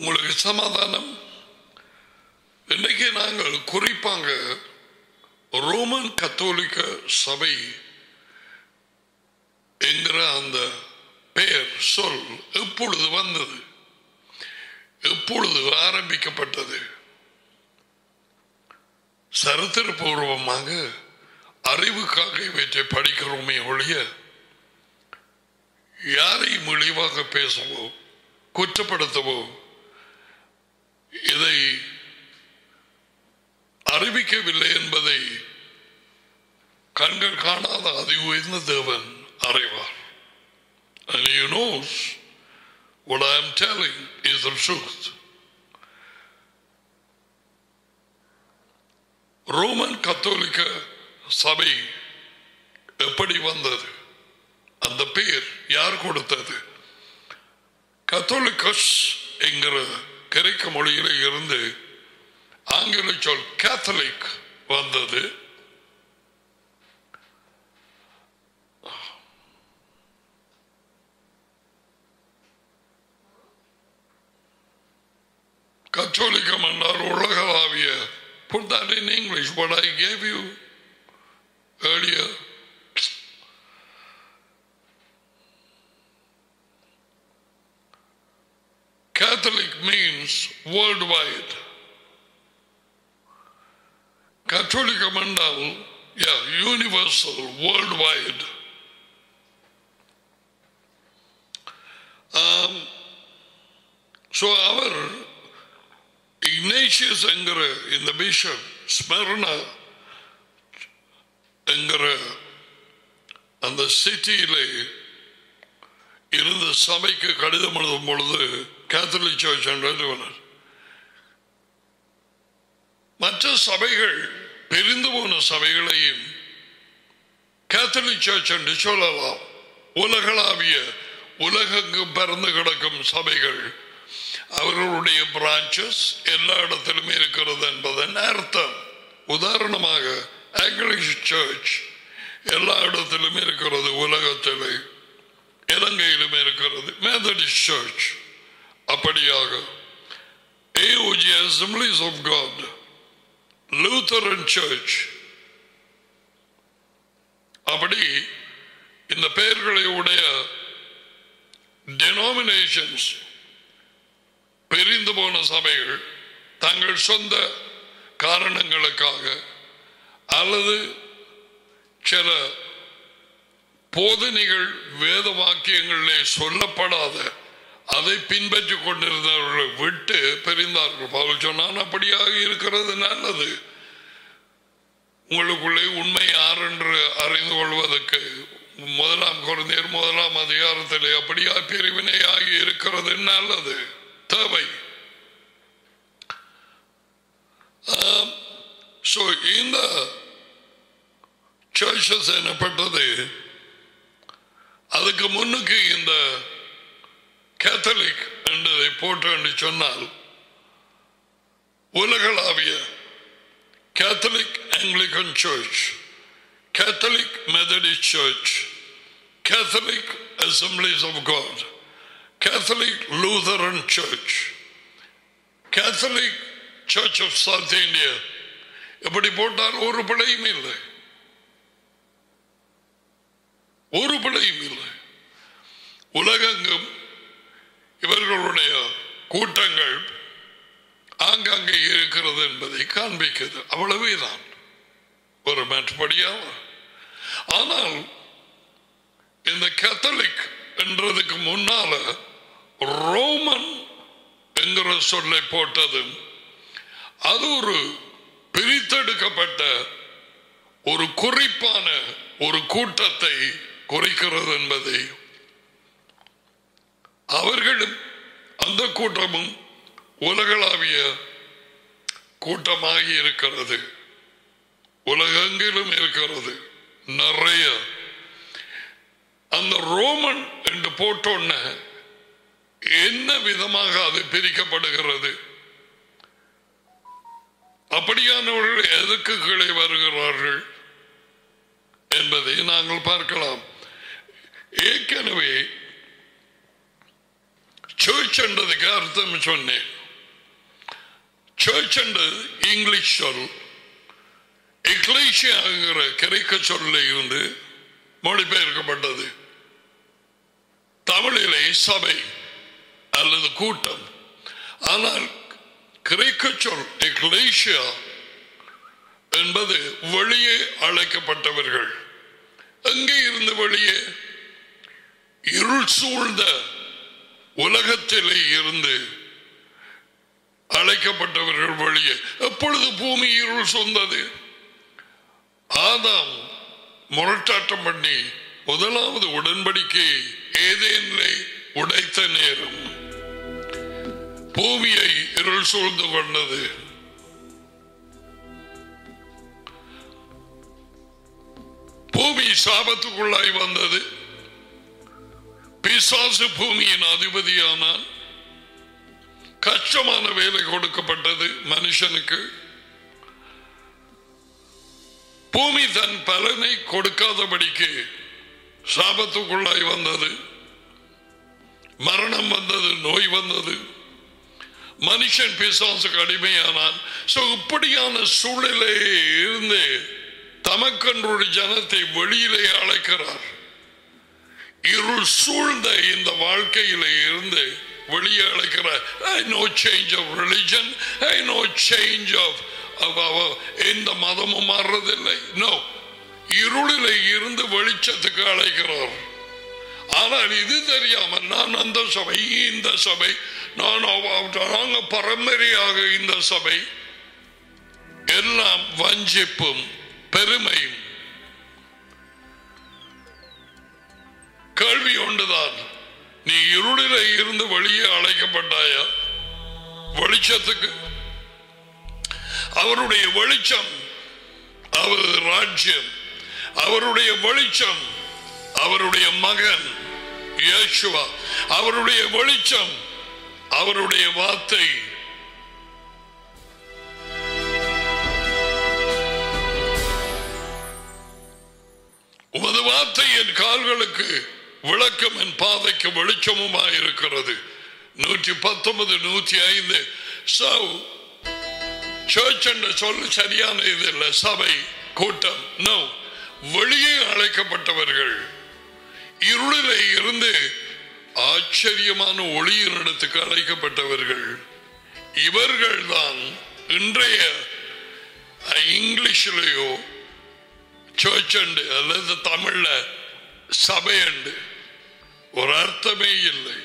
உங்களுக்கு சமாதானம் இன்னைக்கு நாங்கள் குறிப்பாங்க ரோமன் கத்தோலிக்க சபை என்கிற அந்த பெயர் சொல் எப்பொழுது வந்தது எப்பொழுது ஆரம்பிக்கப்பட்டது சரித்திரபூர்வமாக அறிவுக்காக இவற்றை படிக்கிறோமே ஒழிய யாரையும் இழிவாக பேசவோ குற்றப்படுத்தவோ இதை அறிவிக்கவில்லை என்பதை கண்கள் காணாத அதி உயர்ந்த தேவன் அறிவார் And he knows what I am telling is the truth. Roman கத்தோலிக்க சபை எப்படி வந்தது அந்த பெயர் யார் கொடுத்தது கத்தோலிக்கஸ் என்கிற கிரைக்க மொழியில இருந்து ஆங்கில சொல் கேத்தலிக் வந்தது கத்தோலிக்கம் என்றால் உலகளாவிய Put that in English, what I gave you earlier. Catholic means worldwide. Catholic Mandal, yeah, universal, worldwide. Um, so our Ignatius என்கிற இந்த பிஷப் ஸ்மரணா என்கிற அந்த சிட்டியிலே இருந்த சபைக்கு கடிதம் எழுதும் பொழுது கேத்தலிக் சர்ச் என்று மற்ற சபைகள் பிரிந்து போன சபைகளையும் கேத்தலிக் சர்ச் என்று சொல்லலாம் உலகளாவிய உலகெங்கும் பறந்து கிடக்கும் சபைகள் அவர்களுடைய பிரான்சஸ் எல்லா இடத்திலும் இருக்கிறது என்பதன் அர்த்தம் உதாரணமாக ஆங்கிலிஷ் சர்ச் எல்லா இடத்திலும் இருக்கிறது உலகத்தில் இலங்கையிலும் இருக்கிறது மெத்தடிஸ்ட் சர்ச் அப்படியாக AOG Assemblies of God Lutheran Church அப்படி இந்த பெயர்களை உடைய denominations பிரிந்து போன சபைகள் தங்கள் சொந்த காரணங்களுக்காக அல்லது சில போதனைகள் வேத வாக்கியங்களிலே சொல்லப்படாத அதை பின்பற்றி கொண்டிருந்தவர்களை விட்டு பிரிந்தார்கள் பவுல் சொன்னான் அப்படியாக இருக்கிறது நல்லது உங்களுக்குள்ளே உண்மை யார் என்று அறிந்து கொள்வதற்கு முதலாம் குழந்தையர் முதலாம் அதிகாரத்திலே அப்படியா பிரிவினை ஆகி இருக்கிறது நல்லது தேவை ஸோ இந்த சர்ச்சஸ் எனப்பட்டது அதுக்கு முன்னுக்கு இந்த கேத்தலிக் என்றதை போட்டு என்று சொன்னால் உலகளாவிய Catholic Anglican church Catholic Methodist church Catholic Assemblies of God Catholic Lutheran Church, Catholic Church of South India. எப்படி போட்டால் ஒரு பிழையும் இல்லை ஒரு பிழையும் இல்லை உலகெங்கும் இவர்களுடைய கூட்டங்கள் ஆங்காங்கே இருக்கிறது என்பதை காண்பிக்கிறது அவ்வளவேதான் ஒரு மற்றபடியாக ஆனால் இந்த கேத்தலிக் என்றதுக்கு முன்னால ரோமன் என்கிற சொல்லை போட்டதும் அது ஒரு பிரித்தெடுக்கப்பட்ட ஒரு குறிப்பான ஒரு கூட்டத்தை குறிக்கிறது என்பதை அவர்களும் அந்த கூட்டமும் உலகளாவிய கூட்டமாகி இருக்கிறது உலகெங்கிலும் இருக்கிறது நிறைய அந்த ரோமன் என்று போட்டோன்ன என்ன விதமாக அது பிரிக்கப்படுகிறது அப்படியானவர்கள் எதுக்கு கீழே வருகிறார்கள் என்பதை நாங்கள் பார்க்கலாம் ஏற்கனவே சர்ச் என்றதுக்கு அர்த்தம் சொன்னேன் சர்ச் என்று இங்கிலீஷ் சொல் எக்லேஷியாங்கிற கிரைக்க சொல்ல இருந்து மொழிபெயர்க்கப்பட்டது தமிழிலே சபை அல்லது கூட்டம் ஆனால் கிரேக்க சொல் எக்லேஷியா என்பது வெளியே அழைக்கப்பட்டவர்கள் எங்கே இருந்து வெளியே இருள் சூழ்ந்த உலகத்திலே இருந்து அழைக்கப்பட்டவர்கள் வெளியே எப்பொழுது பூமி இருள் சூழ்ந்தது ஆதாம் முரட்டாட்டம் பண்ணி முதலாவது உடன்படிக்கை ஏதேனிலே உடைத்த நேரம் பூமியை இருள் சூழ்ந்து கொண்டது பூமி சாபத்துக்குள்ளாய் வந்தது பிசாசு பூமியின் அதிபதியானான் கஷ்டமான வேலை கொடுக்கப்பட்டது மனுஷனுக்கு பூமி தன் பலனை கொடுக்காதபடிக்கு சாபத்துக்குள்ளாய் வந்தது மரணம் வந்தது நோய் வந்தது மனுஷன் பிசாசுக்கு அடிமையானான் சோ இப்படியான சூழ்நிலையே இருந்து தமக்கன்றொரு ஜனத்தை வெளியிலே அழைக்கிறார் இருள் சூழ்ந்த இந்த வாழ்க்கையில இருந்து வெளியே அழைக்கிறார் I know change of religion I know change of எந்த மதமும் மாறுறதில்லை நோ இருளில இருந்து வெளிச்சத்துக்கு அழைக்கிறார் ஆனால் இது தெரியாம நான் அந்த சபை இந்த சபை நான் நாங்க பரம்பரையாக இந்த சபை எல்லாம் வஞ்சிப்பும் பெருமையும் கேள்வி ஒன்றுதான் நீ இருளில இருந்து வெளியே அழைக்கப்பட்டாயா வெளிச்சத்துக்கு அவருடைய வெளிச்சம் அவரது ராஜ்யம் அவருடைய வெளிச்சம் அவருடைய மகன் இயேசுவா அவருடைய வெளிச்சம் அவருடைய வார்த்தை உமது வார்த்தை என் கால்களுக்கு விளக்கம் என் பாதைக்கு வெளிச்சமுமா இருக்கிறது நூற்றி பத்தொன்பது நூற்றி ஐந்து சவு சர்ச் என்ற சொல்லு சரியான இது இல்லை சபை கூட்டம் நோ வெளியே அழைக்கப்பட்டவர்கள் இருளிலே இருந்து ஆச்சரியமான ஒளியின் இடத்துக்கு அழைக்கப்பட்டவர்கள் இவர்கள் தான் இன்றைய இங்கிலீஷிலேயோ சர்ச் அண்டு அல்லது தமிழ்ல சபை அண்டு ஒரு அர்த்தமே இல்லை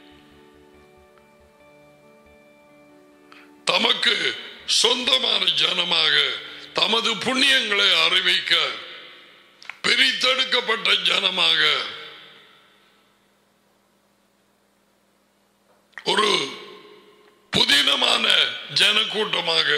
தமக்கு சொந்தமான ஜனமாக தமது புண்ணியங்களை அறிவிக்க பிரித்தெடுக்கப்பட்ட ஜனமாக ஒரு புதினமான ஜனக்கூட்டமாக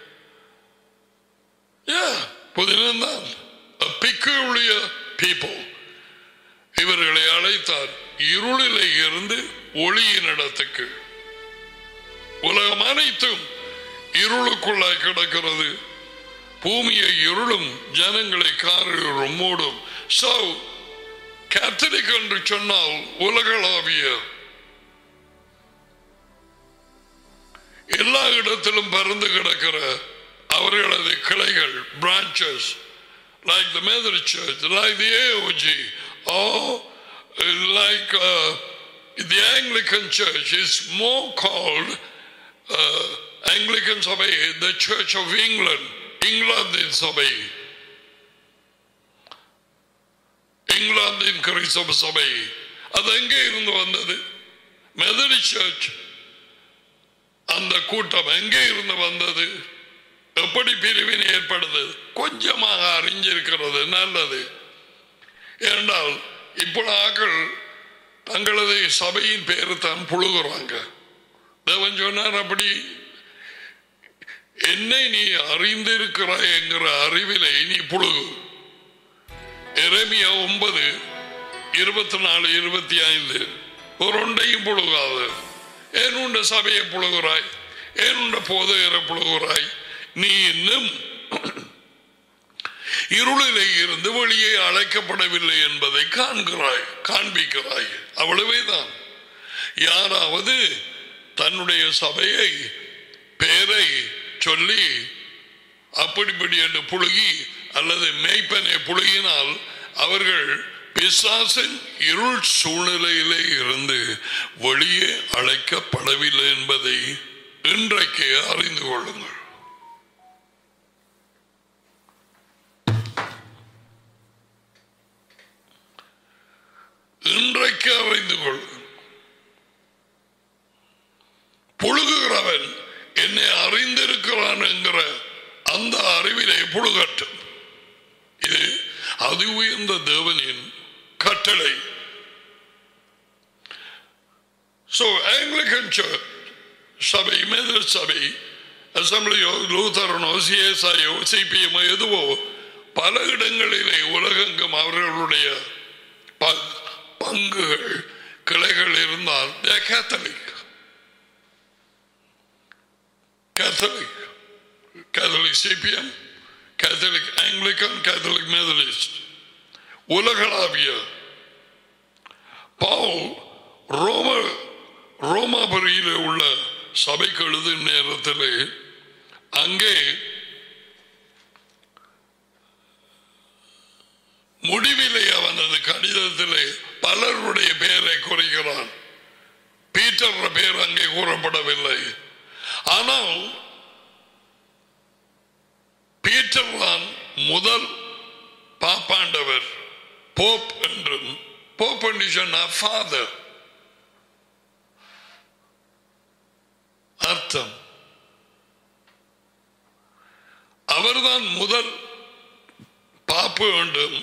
புதினம்தான் பிக்குடைய பீப்புள் இவர்களை அழைத்தார் இருளிலே இருந்து ஒளியின் இடத்துக்கு உலகம் அனைத்தும் இருளுக்குள்ளாய் கிடக்கிறது பூமியை இருளும் ஜனங்களை காரிருளும் மூடும் சோ கேத்தலிக் என்று சொன்னால் உலகளாவிய எல்லா இடத்திலும் பறந்து கிடக்கிற அவர்களது கிளைகள் branches like the Methodist Church, like the AOG, or like uh, the Anglican Church is more called uh, Anglican Sabay, the Church of England, இங்கிலாந்தின் சபை இங்கிலாந்தின் கிறிஸ்தவ சபை அது எங்கே இருந்து வந்தது மெதடி சர்ச் அந்த கூட்டம் எங்கே இருந்து வந்தது எப்படி பிரிவினை ஏற்படுது கொஞ்சமாக அறிஞ்சிருக்கிறது நல்லது ஏனென்றால் இப்போ ஆக்கள் தங்களது சபையின் பேரு தான் புழுகுறாங்க தேவன் சொன்னார் அப்படி என்னை நீ அறிந்திருக்கிறாய் என்கிற அறிவிலை நீ புழுகு எரேமியா ஒன்பது இருபத்தி நாலு இருபத்தி ஐந்து ஒரு ஒன்றையும் புழுகாது ஏன் உண்ட சபையை புழுகிறாய் ஏன் உண்ட போதையரை புழுகிறாய் நீ இன்னும் இருளிலே இருந்து வெளியே அழைக்கப்படவில்லை என்பதை காண்கிறாய் காண்பிக்கிறாய் அவ்வளவேதான் யாராவது தன்னுடைய சபையை பெயரை சொல்லி அப்படிப்படி என்று புழுகி அல்லது மேய்ப்பனை புழுகினால் அவர்கள் பிசாசின் இருள் சூழ்நிலையிலே இருந்து வெளியே அழைக்கப்படவில்லை என்பதை இன்றைக்கு அறிந்து கொள்ளுங்கள் இன்றைக்கு அறிந்து கொள்ளுங்கள் புழுகுகிறவன் என்னை அறிந்திருக்கிறான் என்கிற அந்த அறிவிலே புழுகட்டும் இது அதி உயர்ந்த தேவனின் கட்டளை So Anglican Church, சபை மேதர் சபை அசம்பிளியோ லூத்தரனோ சிஎஸ்ஐயோ சிபிஎம் எதுவோ பல இடங்களிலே உலகெங்கும் அவர்களுடைய ப- பங்குகள் கிளைகள் இருந்தால் Catholic Catholic Catholic CPM Catholic Anglican Catholic Methodist உலகளாவிய பவுல் ரோம ரோமாபுரியில் உள்ள சபைக்கு எழுதும் நேரத்தில் அங்கே முடிவிலே அவனது கடிதத்திலே பலருடைய பெயரை குறைக்கிறான் பீட்டர் பெயர் அங்கே கூறப்படவில்லை ஆனால் பீட்டர் தான் முதல் பாப்பாண்டவர் போப் என்றும் போப் என்று சொன்னா ஃபாதர் அர்த்தம் அவர்தான் முதல் பாப்பு என்றும்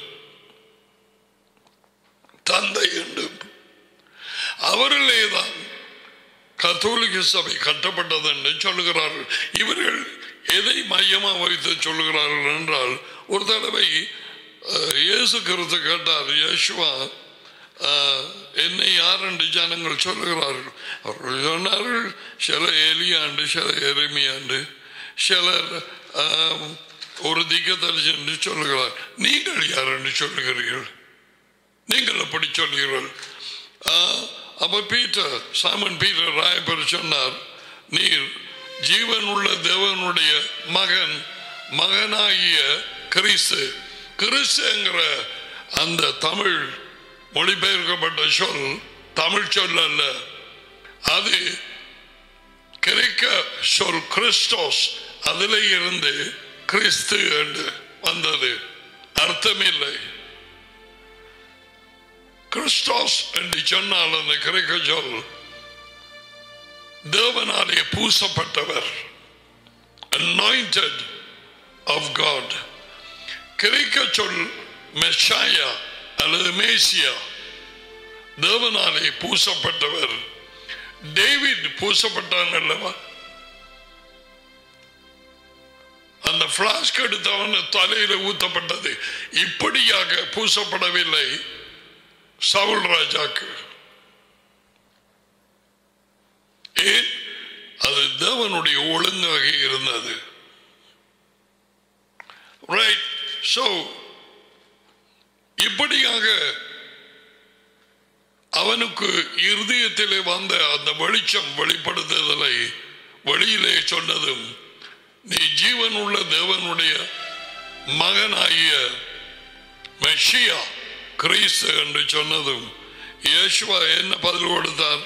தந்தை என்றும் அவர்களே தான் கத்தோலிக்க சபை கட்டப்பட்டது என்று சொல்லுகிறார்கள் இவர்கள் எதை மையமாக வைத்து சொல்லுகிறார்கள் என்றால் ஒரு தடவை அஹ், இயேசு கிறிஸ்து கேட்டார் யேசுவா அஹ், என்னை யார் என்று ஜனங்கள் சொல்லுகிறார்கள் அவர்கள் சொன்னார்கள் சில எலியாண்டு சில எருமையாண்டு சிலர் அஹ், ஒரு திக்கத்தரிசி என்று சொல்லுகிறார் நீங்கள் யார் என்று சொல்லுகிறீர்கள் நீங்கள் அப்படி சொல்கிறீர்கள் ஆஹ், அப்ப பீட்டர் சாமன் பீட்டர் ராயப்பர் சொன்னார் நீர் ஜீவன் உள்ள தேவனுடைய மகன் மகனாகிய கிறிஸ்து கிறிஸ்துங்கிற அந்த தமிழ் மொழிபெயர்க்கப்பட்ட சொல் தமிழ் சொல் அல்ல அது கிரேக்க சொல் கிறிஸ்டோஸ் அதிலே இருந்து கிறிஸ்து என்று வந்தது அர்த்தமில்லை கிறிஸ்டாஸ் என்று சொன்னால் அந்த கிரேக்க சொல் தேவனாலே பூசப்பட்டவர் anointed of God கிரேக்க சொல் மெஷாயா அல்லது மேசியா தேவனாலே பூசப்பட்டவர் டேவிட் பூசப்பட்டான் அல்லவா அந்த பிளாஸ்க் எடுத்து அவன் தலையில ஊத்தப்பட்டது இப்படியாக பூசப்படவில்லை சவுல் ராஜாக்கு ஏன் அது தேவனுடைய ஒழுங்காக இருந்தது ரைட் சோ இப்படியாக அவனுக்கு இருதயத்திலே வந்த அந்த வெளிச்சம் வெளிப்படுத்துதலை வெளியிலே சொன்னதும் நீ ஜீவன் உள்ள தேவனுடைய மகனாகிய மெஷியா கிறிஸ்து என்று சொன்னதும் இயேசுவா என்ன பதில் கொடுத்தார்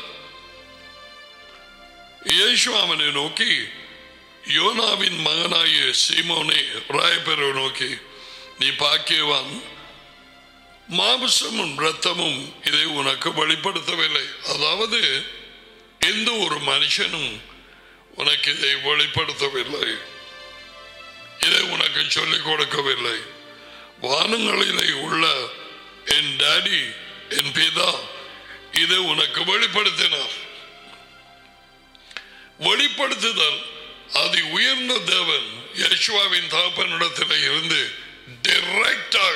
இயேசுவா அவனை நோக்கி யோனாவின் மகனாகிய சீமோனே ராயப்பெருவை நோக்கி நீ பாக்கியவான் மாംസமும் ரத்தமும் இதை உனக்கு வெளிப்படுத்தவில்லை அதாவது எந்த ஒரு மனுஷனும் உனக்கு இதை வெளிப்படுத்தவில்லை இதை உனக்கு சொல்லிக் கொடுக்கவில்லை வானங்களிலே உள்ள என் டாடி என் பிதா இதை உனக்கு வெளிப்படுத்தினார் வெளிப்படுத்துதல் அது உயர்ந்த தேவன் யேசுவாவின் தகப்பனிடத்தில் இருந்து டைரக்டாக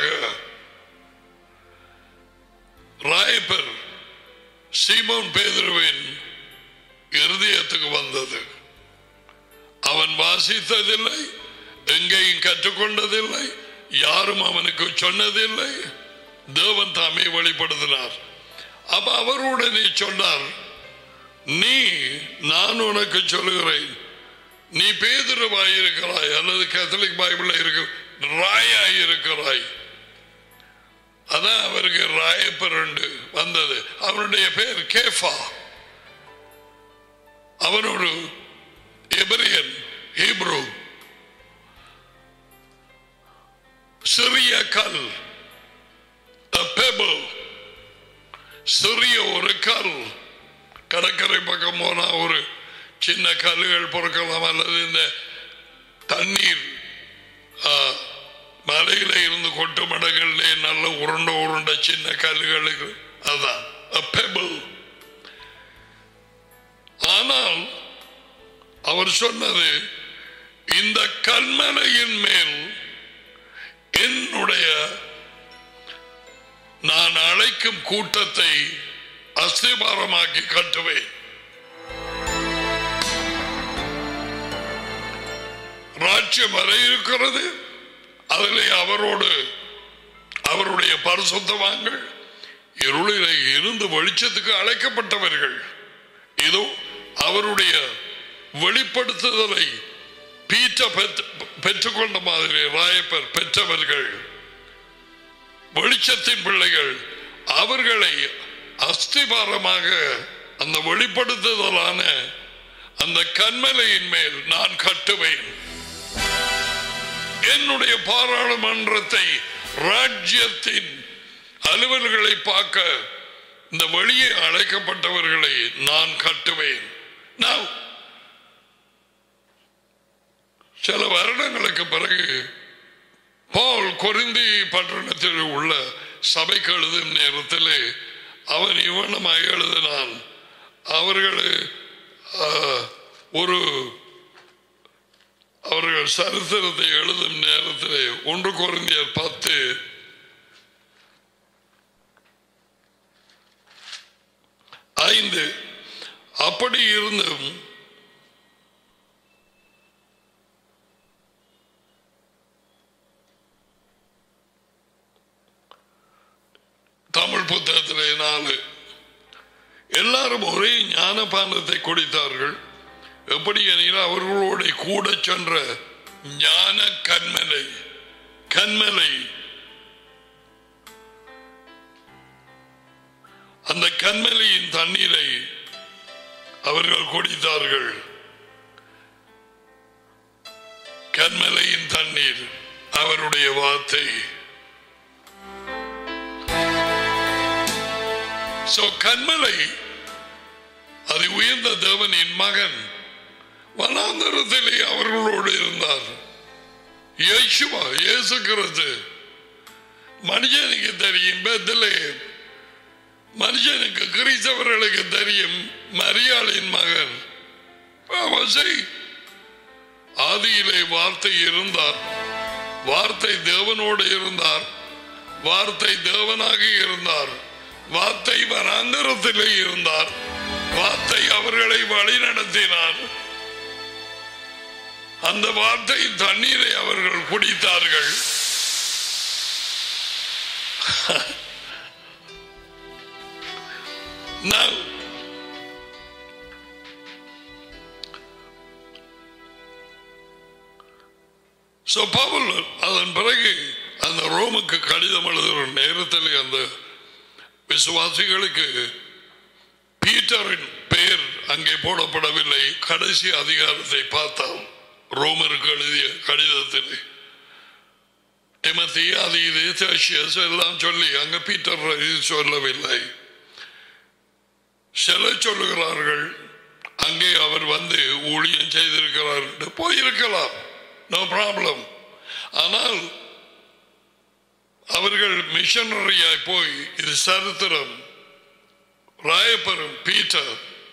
ராயப்பர் சீமோன் பேதுருவின் இருதயத்துக்கு வந்தது அவன் வாசித்ததில்லை எங்கேயும் கற்றுக்கொண்டதில்லை யாரும் அவனுக்கு சொன்னதில்லை தேவன் தாமே வெளிப்படுத்தினார் அப்ப அவருடனே சொன்னார் நீ நான் உனக்கு சொல்லுகிறேன் நீ பேதுருவாய் இருக்கிறாய் அல்லது கேத்தலிக் பைபிள்ல இருக்க ராயாய் இருக்கிறாய் அதான் அவருக்கு ராயப்பரண்டு வந்தது அவருடைய பேர் கேஃபா அவன் ஒரு எபிரியன் ஹீப்ரு சிறிய கல் a pebble சிறிய ஒரு கல் கடற்கரை பக்கம் போனா ஒரு சின்ன கல்லுகள் பொறுக்கலாம் அல்லது இந்த தண்ணீர் ஆ, மலையில இருந்து கொட்டு மடங்கள்ல நல்ல உருண்ட உருண்ட சின்ன கல்லுகளுக்கு அதான் a pebble ஆனால் அவர் சொன்னது இந்த கல்மலையின் மேல் என்னுடைய நான் அழைக்கும் கூட்டத்தை அஸ்திபாரமாக்கி கட்டுவேன் ராஜ்யம் வர இருக்கிறது அதிலே அவரோடு அவருடைய பரிசுத்தவான்கள் இருளிலே இருந்து வெளிச்சத்துக்கு அழைக்கப்பட்டவர்கள் இதோ அவருடைய வெளிப்படுத்துதலை பீட்ட பெற்றுக்கொண்ட மாதிரி ராயப்பர் பெற்றவர்கள் வெளிச்சத்தின் பிள்ளைகள் அவர்களை அஸ்திபாரமாக அந்த வெளிப்படுத்துதலான அந்த கண்மலையின் மேல் நான் கட்டுவேன் என்னுடைய பாராளுமன்றத்தை ராஜ்யத்தின் அலுவல்களை பார்க்க இந்த வெளியே அழைக்கப்பட்டவர்களை நான் கட்டுவேன் Now, சில வருடங்களுக்கு பிறகு பால் கொரிந்தி பட்டணத்தில் உள்ள சபைக்கு எழுதும் நேரத்திலே அவன் இவனமாக எழுதினான் அவர்கள் ஆ, ஒரு அவர்கள் சரித்திரத்தை எழுதும் நேரத்திலே ஒன்று குறைந்தியர் பத்து ஐந்து அப்படி இருந்தும் தமிழ் புத்தகத்திலே நாலு எல்லாரும் ஒரே ஞானபானத்தை குடித்தார்கள் எப்படி எனில் அவர்களோட கூட சென்ற ஞான கண்மலை கண்மலை அந்த கண்மலையின் தண்ணீரை அவர்கள் குடித்தார்கள் கண்மலையின் தண்ணீர் அவருடைய வார்த்தை சோ கண்மலை அது உயர்ந்த தேவனின் மகன் வனாந்தரத்திலே அவர்களோடு இருந்தார் இயேசுவா இயேசு கிறிஸ்து மனுஷனுக்கு தெரியும் பெத்திலே மனுஷனுக்கு கிறிஸ்தவர்களுக்கு தெரியும் மரியாளின் மகன் அவசை ஆதியிலே வார்த்தை இருந்தார் வார்த்தை தேவனோடு இருந்தார் வார்த்தை தேவனாக இருந்தார் வார்த்தை வனாந்தரத்திலே இருந்தார் வார்த்தை அவர்களை வழி நடத்தினார் அந்த வார்த்தை தண்ணீரை அவர்கள் குடித்தார்கள் Now, So, பவுல் அதன் பிறகு அந்த ரோமுக்கு கடிதம் எழுதுகிற நேரத்தில் அந்த விசுவாசிகளுக்கு பீட்டரின் பெயர் அங்கே போடப்படவில்லை கடைசி அதிகாரத்தை பார்த்தால் ரோமருக்கு எழுதிய கடிதத்தில் எமத்தி அது இது தேசியஸ் எல்லாம் சொல்லி அங்க பீட்டர் இது சொல்லவில்லை சில சொல்லுகிறார்கள் அங்கே அவர் வந்து ஊழியம் செய்திருக்கிறார் என்று போயிருக்கலாம் நோ ப்ராப்ளம் ஆனால் அவர்கள் மிஷனரியாய் போய் இது சரித்திரம் ராயப்பரும் பீட்டர்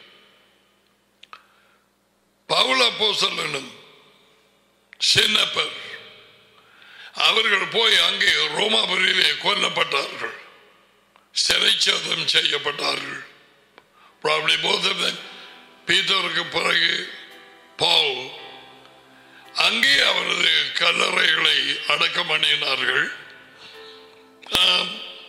பவுல போசலனும் சின்னப்பர் அவர்கள் போய் அங்கே ரோமாபுரியிலே கொல்லப்பட்டார்கள் சிறைச்சேதம் செய்யப்பட்டார்கள் Probably both of them. பீட்டருக்கு பிறகு பால் அங்கே அவரது கல்லறைகளை அடக்கம் பண்ணினார்கள் ஆம்.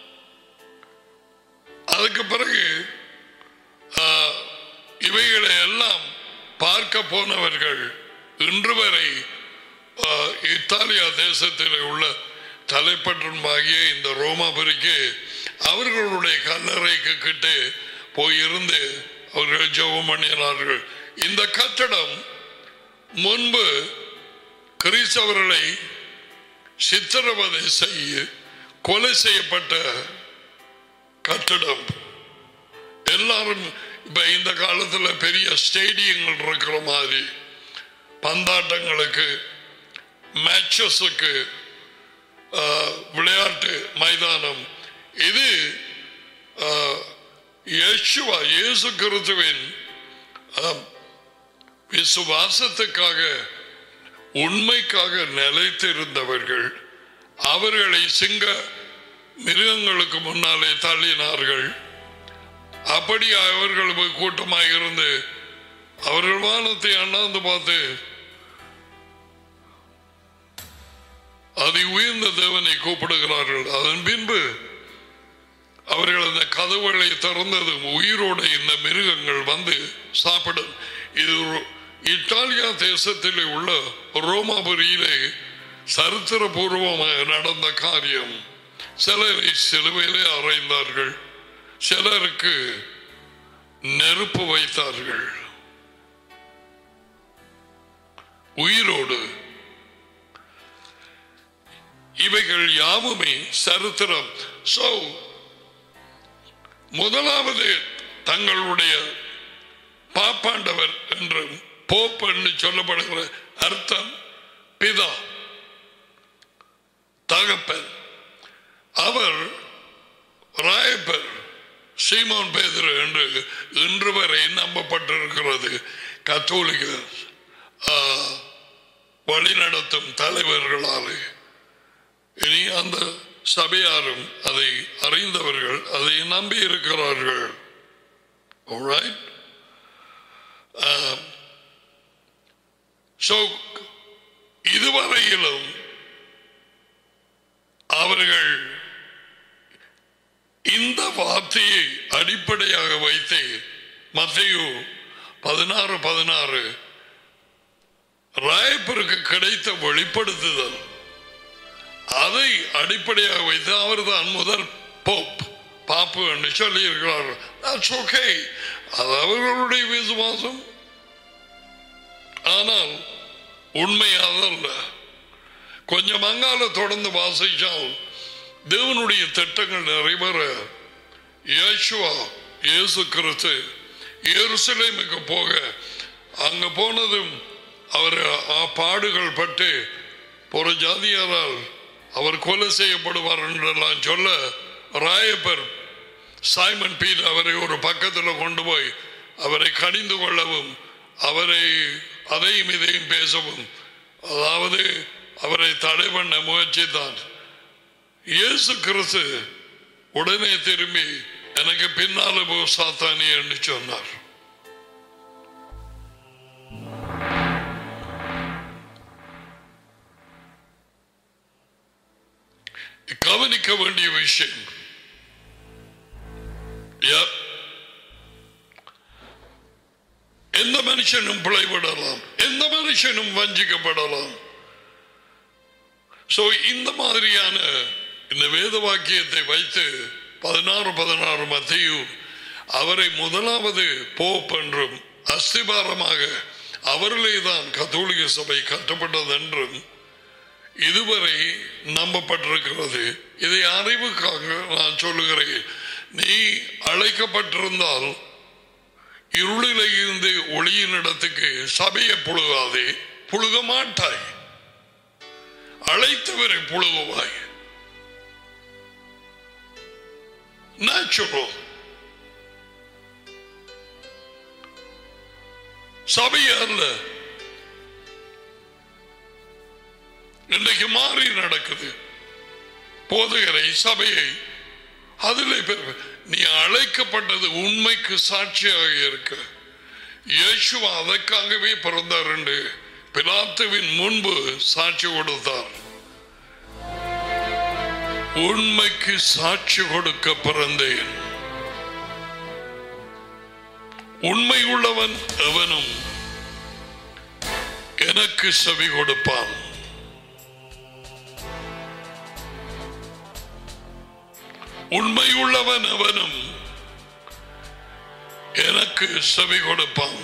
அதுக்கு பிறகு ஆ, இவைகளை எல்லாம் பார்க்க போனவர்கள் இன்று வரை ஆஹ், இத்தாலியா தேசத்தில் உள்ள தலைப்பட்டமாகிய இந்த ரோமாபுரிக்கு அவர்களுடைய கல்லறைக்கு கிட்டே போயிருந்து அவர்கள் ஜெபம் பண்ணினார்கள் இந்த கட்டடம் முன்பு கிறிஸ்தவர்களை சித்திரவதை செய்ய கொலை செய்யப்பட்ட கட்டடம் எல்லாரும் இப்ப இந்த காலத்துல பெரிய ஸ்டேடியங்கள் இருக்கிற மாதிரி பந்தாட்டங்களுக்கு மேட்சஸுக்கு விளையாட்டு மைதானம் இது ஆஹ், இயேசுவா இயேசு கிறிஸ்துவின் ஆஹ், விசுவாசத்துக்காக உண்மைக்காக நிலைத்திருந்தவர்கள் அவர்களை சிங்க மிருகங்களுக்கு முன்னாலே தள்ளினார்கள் அப்படி அவர்கள் போய் கூட்டமாக இருந்து அவர்கள் வானத்தை அண்ணாந்து பார்த்து அதி உயர்ந்த தேவனை கூப்பிடுகிறார்கள் அதன் பின்பு அவர்கள் அந்த கதவுகளை திறந்ததும் உயிரோட இந்த மிருகங்கள் வந்து சாப்பிடும் இது ஒரு இத்தாலியா தேசத்தில் உள்ள ரோமாபுரியிலே சரித்திரபூர்வமாக நடந்த காரியம் சிலரை சிலுவையிலே அறைந்தார்கள் சிலருக்கு நெருப்பு வைத்தார்கள் உயிரோடு இவைகள் யாவுமே சரித்திரம் சோ முதலாவது தங்களுடைய பாப்பாண்டவர் என்று போப் என்று சொல்லப்படுகிற அர்த்தம் பிதா தகப்பன் அவர் ராயப்பர் சீமோன் பேதர் என்று இன்று வரை நம்பப்பட்டிருக்கிறது கத்தோலிக்க ஆ, வழிநடத்தும் தலைவர்களாலே இனி அந்த சபையாரும் அதை அறிந்தவர்கள் அதை நம்பி இருக்கிறார்கள் Alright? Um, so, இதுவரையிலும் அவர்கள் இந்த வார்த்தையை அடிப்படையாக வைத்து மத்தையு பதினாறு பதினாறு ராயப்பருக்கு கிடைத்த வெளிப்படுத்துதல் அதை அடிப்படையாக வைத்து அவர்தான் முதல் போப் பாப்பு என்று சொல்லி இருக்கிறார்கள் That's okay. அது அவர்களுடைய விசுவாசம் ஆனால் உண்மை அதல்ல கொஞ்சம் அங்கால தொடர்ந்து வாசிச்சால் தேவனுடைய திட்டங்கள் நிறைவேற இயேசுவா இயேசு கிறிஸ்து எருசலேமுக்கு போக அங்க போனதும் அவர் ஆ பாடுகள் பட்டு புற ஜாதியாரால் அவர் கொலை செய்யப்படுவார் என்றெல்லாம் சொல்ல ராயப்பர் சைமன் பீட் அவரை ஒரு பக்கத்தில் கொண்டு போய் அவரை கடிந்து கொள்ளவும் அவரை அதையும் இதையும் பேசவும் அதாவது அவரை தடை பண்ண முயற்சித்தார் இயேசு கிறிஸ்து உடனே திரும்பி எனக்கு பின்னால போ சாத்தானி என்று சொன்னார் கவனிக்க வேண்டிய விஷயம் Yeah. எந்த மனுஷனும் பிழைபடலாம் எந்த மனுஷனும் வஞ்சிக்கப்படலாம் சோ இந்த மாதிரியான இந்த வேத வாக்கியத்தை வைத்து பதினாறு பதினாறு மத்தியு அவரை முதலாவது போப் என்றும் அஸ்திபாரமாக அவர்களே தான் கத்தோலிக்க சபை கட்டப்பட்டது என்றும் இதுவரை நம்பப்பட்டிருக்கிறது இதை அறிவுக்காக நான் சொல்லுகிறேன் நீ அழைக்கப்பட்டிருந்தால் இருளில இருந்து ஒளியின் இடத்துக்கு சபையை புழுகாதே புழுக மாட்டாய் அழைத்தவரை புழுகுவாய் நேச்சுரல் சபை அல்ல இன்றைக்கு மாறி நடக்குது போதகரை சபையை அதில் பெரு- நீ அழைக்கப்பட்டது உண்மைக்கு சாட்சியாக இருக்க இயேசுவா அதற்காகவே பிறந்தார் என்று பிலாத்துவின் முன்பு சாட்சி கொடுத்தார் உண்மைக்கு சாட்சி கொடுக்க பிறந்தேன் உண்மை உள்ளவன் எவனும் எனக்கு செவி கொடுப்பான் உண்மையுள்ளவன் அவனும் எனக்கு செவி கொடுப்பான்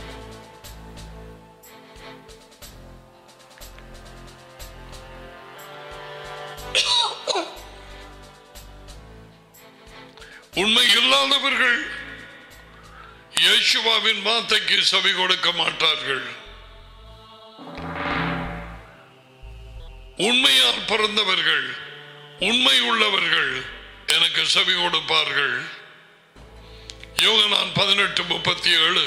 உண்மை இல்லாதவர்கள் இயேசுவாவின் வார்த்தைக்கு செவி கொடுக்க மாட்டார்கள் உண்மையால் பிறந்தவர்கள் உண்மை உள்ளவர்கள் எனக்கு செவி கொடுப்பார்கள் யோகனான் பதினெட்டு முப்பத்தி ஏழு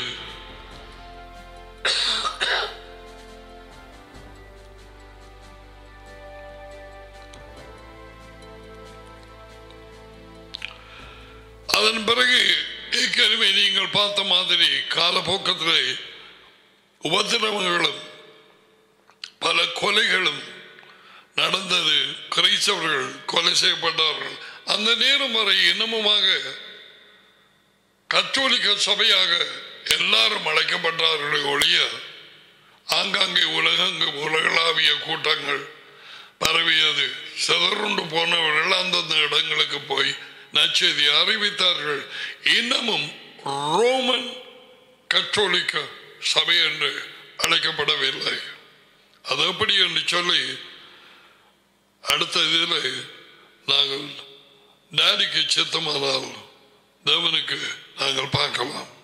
அதன் பிறகு ஏற்கனவே நீங்கள் பார்த்த மாதிரி காலப்போக்கத்திலே உபத்திரவங்களும் பல கொலைகளும் நடந்தது கிரைஸ்தவர்கள் கொலை செய்யப்பட்டார்கள் அந்த நேரம் வரை இன்னமுமாக கத்தோலிக்க சபையாக எல்லாரும் அழைக்கப்பட்டார்களே ஒழிய ஆங்காங்கே உலகங்கு உலகளாவிய கூட்டங்கள் பரவியது சிதறுண்டு போனவர்கள் அந்தந்த இடங்களுக்கு போய் நச்செய்தி அறிவித்தார்கள் இன்னமும் ரோமன் கத்தோலிக்க சபை என்று அழைக்கப்படவில்லை அது எப்படி என்று சொல்லி அடுத்த இதில் நாங்கள் டேடிக்கு சித்தமானால் தேவனுக்கு நாங்கள் பார்க்கலாம்